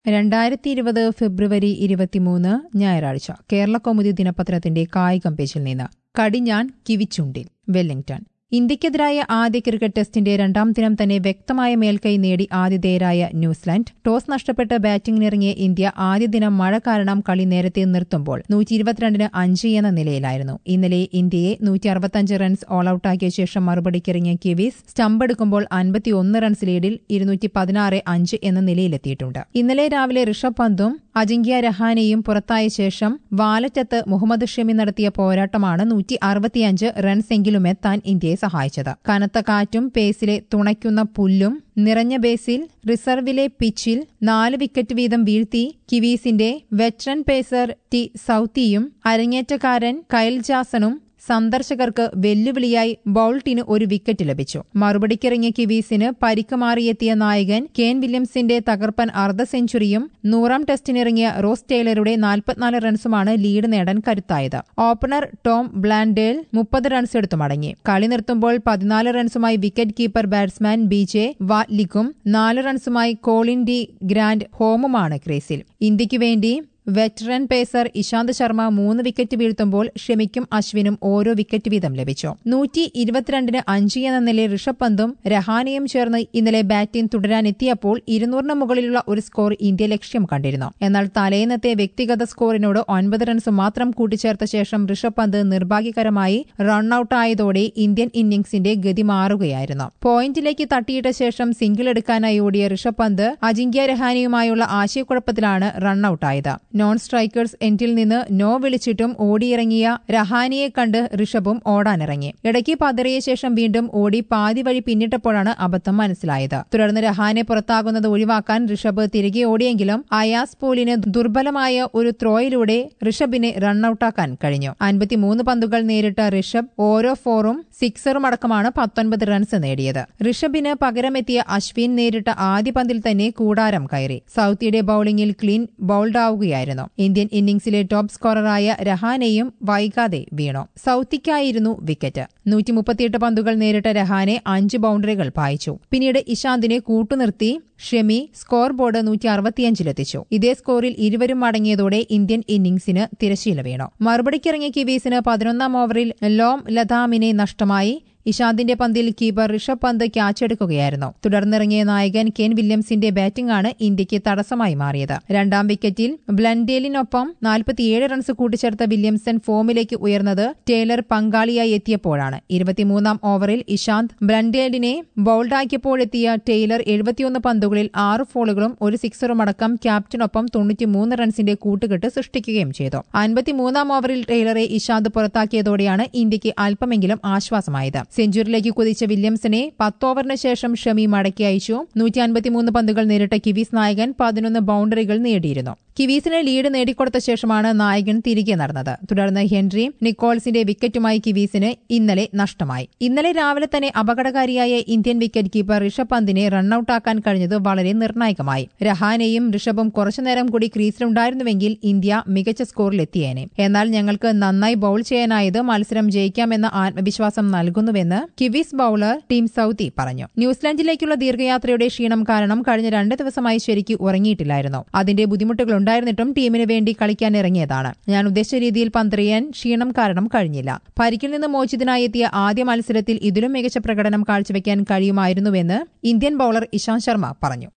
രണ്ടായിരത്തി ഇരുപത് ഫെബ്രുവരി ഇരുപത്തിമൂന്ന് ഞായറാഴ്ച കേരള കൗമുദി ദിനപത്രത്തിന്റെ കായികം പേജിൽ നിന്ന് കടിഞ്ഞാൻ കിവിച്ചുണ്ടിൽ വെല്ലിംഗ്ടൺ ഇന്ത്യക്കെതിരായ ആദ്യ ക്രിക്കറ്റ് ടെസ്റ്റിന്റെ രണ്ടാം ദിനം തന്നെ വ്യക്തമായ മേൽക്കൈ നേടി ആതിഥേയരായ ന്യൂസിലാൻഡ് ടോസ് നഷ്ടപ്പെട്ട് ബാറ്റിംഗിനിറങ്ങിയ ഇന്ത്യ ആദ്യ ദിനം മഴ കാരണം കളി നേരത്തെ നിർത്തുമ്പോൾ നൂറ്റി ഇരുപത്തിരണ്ടിന് അഞ്ച് എന്ന നിലയിലായിരുന്നു ഇന്നലെ ഇന്ത്യയെ നൂറ്റി അറുപത്തഞ്ച് റൺസ് ഓൾ ഔട്ടാക്കിയ ശേഷം മറുപടിക്കിറങ്ങിയ കിവീസ് സ്റ്റംപ് എടുക്കുമ്പോൾ അൻപത്തിയൊന്ന് റൺസ് ലീഡിൽ ഇരുന്നൂറ്റി പതിനാറ് അഞ്ച് എന്ന നിലയിലെത്തിയിട്ടുണ്ട് ഇന്നലെ രാവിലെ ഋഷഭ് പന്തും അജിങ്ക്യ രഹാനെയും പുറത്തായ ശേഷം വാലറ്റത്ത് മുഹമ്മദ് ഷമി നടത്തിയ പോരാട്ടമാണ് നൂറ്റി അറുപത്തിയഞ്ച് റൺസെങ്കിലും എത്താൻ ഇന്ത്യയെ സഹായിച്ചത് കനത്ത കാറ്റും പേസിലെ തുണയ്ക്കുന്ന പുല്ലും നിറഞ്ഞ ബേസിൽ റിസർവിലെ പിച്ചിൽ നാല് വിക്കറ്റ് വീതം വീഴ്ത്തി കിവീസിന്റെ വെറ്ററൻ പേസർ ടി സൌത്തിയും അരങ്ങേറ്റക്കാരൻ കയൽ ജാസണും സന്ദർശകർക്ക് വെല്ലുവിളിയായി ബൌൾട്ടിന് ഒരു വിക്കറ്റ് ലഭിച്ചു മറുപടിക്കിറങ്ങിയ കിവീസിന് പരിക്ക് മാറിയെത്തിയ നായകൻ കെൻ വില്യംസിന്റെ തകർപ്പൻ അർദ്ധ സെഞ്ചുറിയും നൂറാം ടെസ്റ്റിനിറങ്ങിയ റോസ് ടൈലറുടെ നാൽപ്പത്തിനാല് റൺസുമാണ് ലീഡ് നേടാൻ കരുത്തായത് ഓപ്പണർ ടോം ബ്ലാൻഡേൽ മുപ്പത് റൺസ് എടുത്തു മടങ്ങി കളി നിർത്തുമ്പോൾ പതിനാല് റൺസുമായി wicket keeper batsman B J വാറ്റ്ലിക്കും നാല് റൺസുമായി കോളിൻ ഡി ഗ്രാൻഡ് ഹോമുമാണ് ക്രീസിൽ ഇന്ത്യയ്ക്കു വേണ്ടി വെറ്ററൻ പേസർ ഇശാന്ത് ശർമ്മ മൂന്ന് വിക്കറ്റ് വീഴ്ത്തുമ്പോൾ ഷമിക്കും അശ്വിനും ഓരോ വിക്കറ്റ് വീതം ലഭിച്ചു നൂറ്റി ഇരുപത്തിരണ്ടിന് അഞ്ച് എന്ന നിലയിൽ ഋഷഭ് പന്തും രഹാനയും ചേർന്ന് ഇന്നലെ ബാറ്റിംഗ് തുടരാനെത്തിയപ്പോൾ ഇരുന്നൂറിന് മുകളിലുള്ള ഒരു സ്കോർ ഇന്ത്യ ലക്ഷ്യം കണ്ടിരുന്നു എന്നാൽ തലേന്നത്തെ വ്യക്തിഗത സ്കോറിനോട് ഒൻപത് റൺസ് മാത്രം കൂട്ടിച്ചേർത്ത ശേഷം ഋഷഭ് പന്ത് നിർഭാഗ്യകരമായി റണ്ണൌട്ടായതോടെ ഇന്ത്യൻ ഇന്നിംഗ്സിന്റെ ഗതി മാറുകയായിരുന്നു പോയിന്റിലേക്ക് തട്ടിയിട്ട ശേഷം സിംഗിൾ എടുക്കാനായി ഓടിയ ഋഷഭ് പന്ത് അജിങ്ക്യ രഹാനയുമായുള്ള ആശയക്കുഴപ്പത്തിലാണ് റണ്ണൌട്ടായത് നോൺ സ്ട്രൈക്കേഴ്സ് എൻഡിൽ നിന്ന് നോ വിളിച്ചിട്ടും ഓടിയിറങ്ങിയ രഹാനിയെ കണ്ട് ഋഷഭും ഓടാനിറങ്ങി ഇടയ്ക്ക് പതറിയ ശേഷം വീണ്ടും ഓടി പാതി വഴി പിന്നിട്ടപ്പോഴാണ് അബദ്ധം മനസ്സിലായത് തുടർന്ന് രഹാനെ പുറത്താകുന്നത് ഒഴിവാക്കാൻ ഋഷഭ് തിരികെ ഓടിയെങ്കിലും അയാസ് പോലിന് ദുർബലമായ ഒരു ത്രോയിലൂടെ ഋഷഭിനെ റണ്ണൌട്ടാക്കാൻ കഴിഞ്ഞു അൻപത്തിമൂന്ന് പന്തുകൾ നേരിട്ട ഋഷഭ് ഓരോ ഫോറും സിക്സറും അടക്കമാണ് പത്തൊൻപത് റൺസ് നേടിയത് ഋഷഭിന് പകരമെത്തിയ അശ്വിൻ നേരിട്ട ആദ്യ പന്തിൽ തന്നെ കൂടാരം കയറി സൌത്തിയുടെ ബൌളിംഗിൽ ക്ലീൻ ബൌൾഡാവുകയായിരുന്നു ഇന്ത്യൻ ഇന്നിംഗ്സിലെ ടോപ്പ് സ്കോററായ രഹാനെയും വൈകാതെ വീണു സൌത്തിക്കായിരുന്നു വിക്കറ്റ് നൂറ്റി മുപ്പത്തിയെട്ട് പന്തുകൾ നേരിട്ട രഹാനെ അഞ്ച് ബൌണ്ടറികൾ പായിച്ചു പിന്നീട് ഇശാന്തിനെ കൂട്ടുനിർത്തി ഷെമി സ്കോർ ബോർഡ് നൂറ്റി അറുപത്തിയഞ്ചിലെത്തിച്ചു ഇതേ സ്കോറിൽ ഇരുവരും മടങ്ങിയതോടെ ഇന്ത്യൻ ഇന്നിംഗ്സിന് തിരശീല വീണു മറുപടിക്കിറങ്ങിയ കിവീസിന് പതിനൊന്നാം ഓവറിൽ ലോം ലതാമിനെ നഷ്ടമായി ഇഷാന്തിന്റെ പന്തിൽ കീപ്പർ ഋഷഭ് പന്ത് ക്യാച്ചെടുക്കുകയായിരുന്നു തുടർന്നിറങ്ങിയ നായകൻ കെൻ വില്യംസിന്റെ ബാറ്റിംഗാണ് ഇന്ത്യക്ക് തടസ്സമായി മാറിയത് രണ്ടാം വിക്കറ്റിൽ ബ്ലൻഡേലിനൊപ്പം നാൽപ്പത്തിയേഴ് റൺസ് കൂട്ടിച്ചേർത്ത വില്യംസൺ ഫോമിലേക്ക് ഉയർന്നത് ടേലർ പങ്കാളിയായി എത്തിയപ്പോഴാണ് ഇരുപത്തിമൂന്നാം ഓവറിൽ ഇഷാന്ത് ബ്ലൻഡേലിനെ ബൌൾഡാക്കിയപ്പോഴെത്തിയ ടൈലർ എഴുപത്തിയൊന്ന് പന്തുകളിൽ ആറ് ഫോളുകളും ഒരു സിക്സറും അടക്കം ക്യാപ്റ്റനൊപ്പം തൊണ്ണൂറ്റിമൂന്ന് റൺസിന്റെ കൂട്ടുകെട്ട് സൃഷ്ടിക്കുകയും ചെയ്തു അൻപത്തിമൂന്നാം ഓവറിൽ ടൈലറെ ഇഷാന്ത് പുറത്താക്കിയതോടെയാണ് ഇന്ത്യക്ക് അല്പമെങ്കിലും ആശ്വാസമായത് സെഞ്ചുറിയിലേക്ക് കുതിച്ച വില്യംസിനെ പത്ത് ഓവറിന് ശേഷം ഷമി മടക്കി അയച്ചു നൂറ്റി അൻപത്തിമൂന്ന് പന്തുകൾ നേരിട്ട കിവീസ് നായകൻ പതിനൊന്ന് ബൌണ്ടറികൾ നേടിയിരുന്നു കിവീസിന് ലീഡ് നേടിക്കൊടുത്ത ശേഷമാണ് നായകൻ തിരികെ നടന്നത് തുടർന്ന് ഹെൻറി നിക്കോൾസിന്റെ വിക്കറ്റുമായി കിവീസിന് ഇന്നലെ നഷ്ടമായി ഇന്നലെ രാവിലെ തന്നെ അപകടകാരിയായ ഇന്ത്യൻ വിക്കറ്റ് കീപ്പർ ഋഷഭ് പന്തിനെ റണ്ണൌട്ടാക്കാൻ കഴിഞ്ഞത് വളരെ നിർണായകമായി രഹാനെയും ഋഷഭും കുറച്ചുനേരം കൂടി ക്രീസിലുണ്ടായിരുന്നുവെങ്കിൽ ഇന്ത്യ മികച്ച സ്കോറിലെത്തിയേനെ എന്നാൽ ഞങ്ങൾക്ക് നന്നായി ബൌൾ ചെയ്യാനായത് മത്സരം ജയിക്കാമെന്ന ആത്മവിശ്വാസം നൽകുന്നുവെന്ന് കിവീസ് ബൌളർ ടീം സൌത്തി പറഞ്ഞു ന്യൂസിലാൻഡിലേക്കുള്ള ദീർഘയാത്രയുടെ ക്ഷീണം കാരണം കഴിഞ്ഞ രണ്ട് ദിവസമായി ശരിക്ക് ഉറങ്ങിയിട്ടില്ലായിരുന്നു അതിന്റെ ബുദ്ധിമുട്ടുകൾ ഉണ്ടായിരുന്നിട്ടും ടീമിന് വേണ്ടി കളിക്കാൻ ഇറങ്ങിയതാണ് ഞാൻ ഉദ്ദേശിച്ച രീതിയിൽ പന്തെറിയാൻ ക്ഷീണം കാരണം കഴിഞ്ഞില്ല പരിക്കിൽ നിന്ന് മോചിതനായി എത്തിയ ആദ്യ മത്സരത്തിൽ ഇതിലും മികച്ച പ്രകടനം കാഴ്ചവെക്കാൻ കഴിയുമായിരുന്നുവെന്ന് ഇന്ത്യൻ ബൌളർ ഇശാന്ത് ശർമ്മ പറഞ്ഞു